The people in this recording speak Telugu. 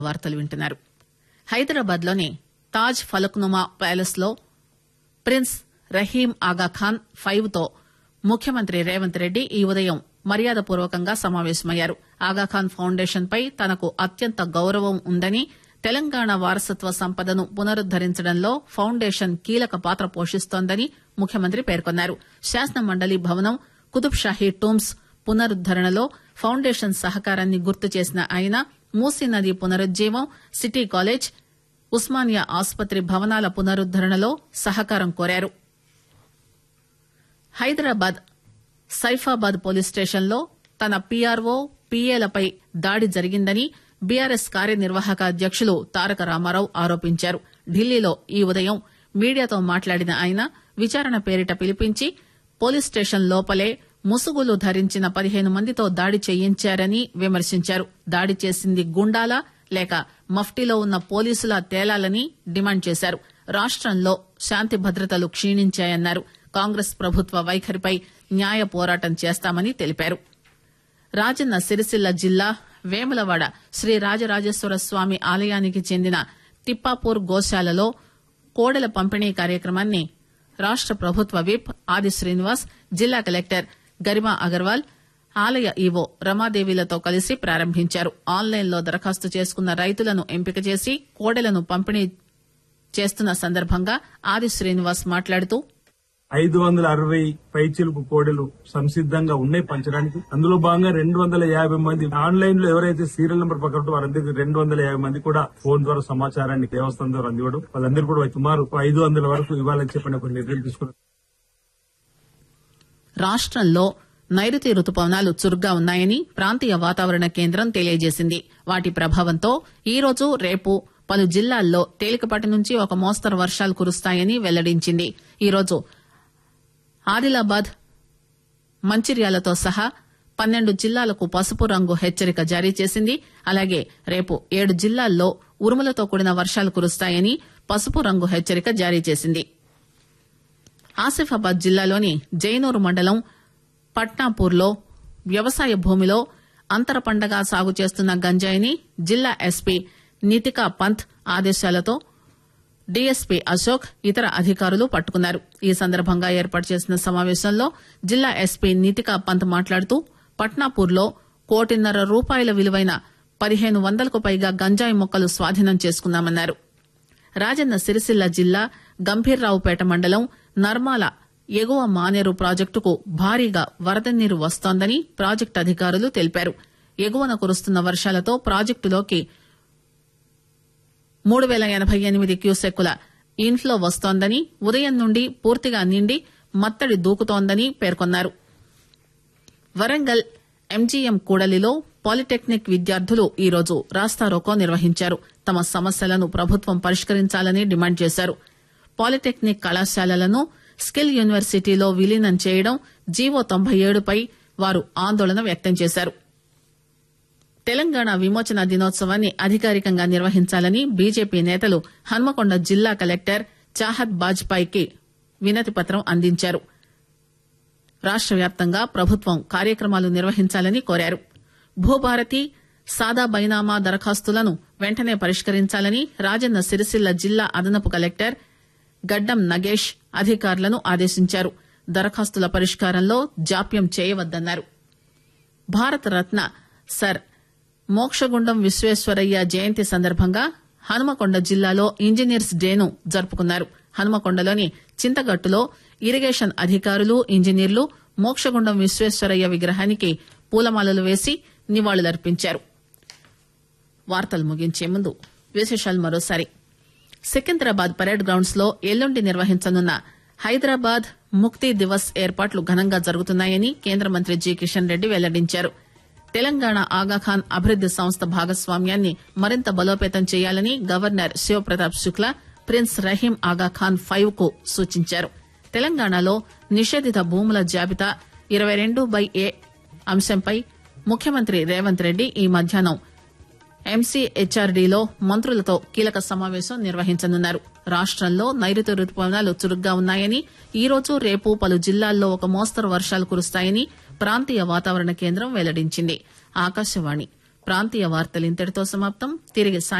వార్తలు వింటున్నారు హైదరాబాద్ లోని తాజ్ ఫలక్నుమా ప్యాలెస్ లో ప్రిన్స్ రహీం ఆగాఖాన్ ఫైవ్ తో ముఖ్యమంత్రి రేవంత్ రెడ్డి ఈ ఉదయం మర్యాదపూర్వకంగా సమావేశమయ్యారు ఆగాఖాన్ ఫౌండేషన్ పై తనకు అత్యంత గౌరవం ఉందని తెలంగాణ వారసత్వ సంపదను పునరుద్దరించడంలో ఫౌండేషన్ కీలక పాత్ర పోషిస్తోందని ముఖ్యమంత్రి పేర్కొన్నారు శాసన మండలి భవనం కుతుబ్ షాహీ టూమ్స్ పునరుద్దరణలో ఫౌండేషన్ సహకారాన్ని గుర్తు చేసిన ఆయన మూసీ నది పునరుజ్జీవం సిటీ కాలేజ్ ఉస్మానియా ఆసుపత్రి భవనాల పునరుద్దరణలో సహకారం కోరారు హైదరాబాద్ సైఫాబాద్ పోలీస్ స్టేషన్లో తన పీఆర్ఓ పీఏలపై దాడి జరిగిందని బీఆర్ఎస్ కార్యనిర్వాహక అధ్యకులు తారక రామారావు ఆరోపించారు ఢిల్లీలో ఈ ఉదయం మీడియాతో మాట్లాడిన ఆయన విచారణ పేరిట పిలిపించి పోలీస్ స్టేషన్ లోపలే ముసుగులు ధరించిన పదిహేను మందితో దాడి చేయించారని విమర్శించారు దాడి చేసింది గుండాలా లేక మఫ్టీలో ఉన్న పోలీసులా తేలాలని డిమాండ్ చేశారు రాష్టంలో శాంతి భద్రతలు క్షీణించాయన్నారు కాంగ్రెస్ ప్రభుత్వ వైఖరిపై న్యాయ పోరాటం చేస్తామని తెలిపారు రాజన్న సిరిసిల్ల జిల్లా వేములవాడ శ్రీ రాజరాజేశ్వర స్వామి ఆలయానికి చెందిన తిప్పాపూర్ గోశాలలో కోడెల పంపిణీ కార్యక్రమాన్ని రాష్ట ప్రభుత్వ విప్ ఆది శ్రీనివాస్ జిల్లా కలెక్టర్ గరిమా అగర్వాల్ ఆలయ ఈవో రమాదేవిలతో కలిసి ప్రారంభించారు ఆన్లైన్లో దరఖాస్తు చేసుకున్న రైతులను ఎంపిక చేసి కోడెలను పంపిణీ చేస్తున్న సందర్భంగా ఆది శ్రీనివాస్ మాట్లాడుతూ ఐదు వందల అరవై పైచిలుకు కోడెలు సంసిద్ధంగా ఉన్నాయి పంచడానికి అందులో భాగంగా రెండు వందల యాభై మంది ఆన్లైన్ లో ఎవరైతే సీరియల్ నెంబర్ పక్కన వారందరికీ రెండు వందల యాభై మంది కూడా ఫోన్ ద్వారా సమాచారాన్ని దేవస్థానం ద్వారా అందివ్వడం వాళ్ళందరూ కూడా సుమారు ఐదు వందల వరకు ఇవ్వాలని చెప్పిన ఒక నిర్ణయం తీసుకున్నారు రాష్టంలో నైరుతి రుతుపవనాలు చురుగ్గా ఉన్నాయని ప్రాంతీయ వాతావరణ కేంద్రం తెలియజేసింది వాటి ప్రభావంతో ఈ రోజు రేపు పలు జిల్లాల్లో తేలికపాటి నుంచి ఒక మోస్తరు వర్షాలు కురుస్తాయని వెల్లడించింది ఈ రోజు ఆదిలాబాద్ మంచిర్యాలతో సహా పన్నెండు జిల్లాలకు పసుపు రంగు హెచ్చరిక జారీ చేసింది అలాగే రేపు ఏడు జిల్లాల్లో ఉరుములతో కూడిన వర్షాలు కురుస్తాయని పసుపు రంగు హెచ్చరిక జారీ చేసింది ఆసిఫాబాద్ జిల్లాలోని జైనూరు మండలం పట్నాపూర్లో వ్యవసాయ భూమిలో అంతర పంటగా సాగు చేస్తున్న గంజాయిని జిల్లా ఎస్పీ నితికా పంత్ ఆదేశాలతో డీఎస్పీ అశోక్ ఇతర అధికారులు పట్టుకున్నారు ఈ సందర్భంగా ఏర్పాటు చేసిన సమావేశంలో జిల్లా ఎస్పీ నితికా పంత్ మాట్లాడుతూ పట్నాపూర్లో కోటిన్నర రూపాయల విలువైన పదిహేను వందలకు పైగా గంజాయి మొక్కలు స్వాధీనం చేసుకున్నామన్నారు రాజన్న సిరిసిల్ల జిల్లా గంభీర్రావుపేట మండలం నర్మాల ఎగువ మానేరు ప్రాజెక్టుకు భారీగా వరద నీరు వస్తోందని ప్రాజెక్టు అధికారులు తెలిపారు ఎగువన కురుస్తున్న వర్షాలతో ప్రాజెక్టులోకి మూడు పేల ఎనబై ఎనిమిది క్యూసెక్కుల ఇన్ఫ్లో వస్తోందని ఉదయం నుండి పూర్తిగా నిండి మత్తడి దూకుతోందని పేర్కొన్నారు వరంగల్ ఎంజీఎం కూడలిలో పాలిటెక్నిక్ విద్యార్థులు ఈరోజు రాస్తారోకో నిర్వహించారు తమ సమస్యలను ప్రభుత్వం పరిష్కరించాలని డిమాండ్ చేశారు పాలిటెక్నిక్ కళాశాలలను స్కిల్ యూనివర్సిటీలో విలీనం చేయడం జీవో తొంభై ఏడుపై వారు ఆందోళన వ్యక్తం చేశారు తెలంగాణ విమోచన దినోత్సవాన్ని అధికారికంగా నిర్వహించాలని బీజేపీ నేతలు హన్మకొండ జిల్లా కలెక్టర్ చాహత్ బాజ్పాయికి వినతి పత్రం అందించారు రాష్ట వ్యాప్తంగా ప్రభుత్వం కార్యక్రమాలు నిర్వహించాలని కోరారు భూభారతి సాదా బైనామా దరఖాస్తులను వెంటనే పరిష్కరించాలని రాజన్న సిరిసిల్ల జిల్లా అదనపు కలెక్టర్ గడ్డం నగేష్ అధికారులను ఆదేశించారు దరఖాస్తుల పరిష్కారంలో జాప్యం చేయవద్దన్నారు భారతరత్న సర్ మోక్షగుండం విశ్వేశ్వరయ్య జయంతి సందర్భంగా హనుమకొండ జిల్లాలో ఇంజనీర్స్ డేను జరుపుకున్నారు హనుమకొండలోని చింతగట్టులో ఇరిగేషన్ అధికారులు ఇంజనీర్లు మోక్షగుండం విశ్వేశ్వరయ్య విగ్రహానికి పూలమాలలు వేసి నివాళులర్పించారు వార్తలు ముగించే ముందు విశేషాలు మరోసారి సికింద్రాబాద్ పరేడ్ గ్రౌండ్స్ లో ఎల్లుండి నిర్వహించనున్న హైదరాబాద్ ముక్తి దివస్ ఏర్పాట్లు ఘనంగా జరుగుతున్నాయని కేంద్ర మంత్రి జి కిషన్ రెడ్డి వెల్లడించారు తెలంగాణ ఆగాఖాన్ అభివృద్ది సంస్థ భాగస్వామ్యాన్ని మరింత బలోపేతం చేయాలని governor Shiv Pratap Shukla prince Rahim Aga Khan five కు సూచించారు తెలంగాణలో నిషేధిత భూముల జాబితా ఇరవై రెండు బై ఏ అంశంపై ముఖ్యమంత్రి రేవంత్ రెడ్డి ఈ మధ్యాహ్నం ఎంసీహెచ్ఆర్డీలో మంత్రులతో కీలక సమావేశం నిర్వహించనున్నారు రాష్టంలో నైరుతి రుతుపవనాలు చురుగ్గా ఉన్నాయని ఈ రోజు రేపు పలు జిల్లాల్లో ఒక మోస్తరు వర్షాలు కురుస్తాయని ప్రాంతీయ వాతావరణ కేంద్రం వెల్లడించింది ఆకాశవాణి ప్రాంతీయ వార్తలు ఇంతటితో సమాప్తం తిరిగి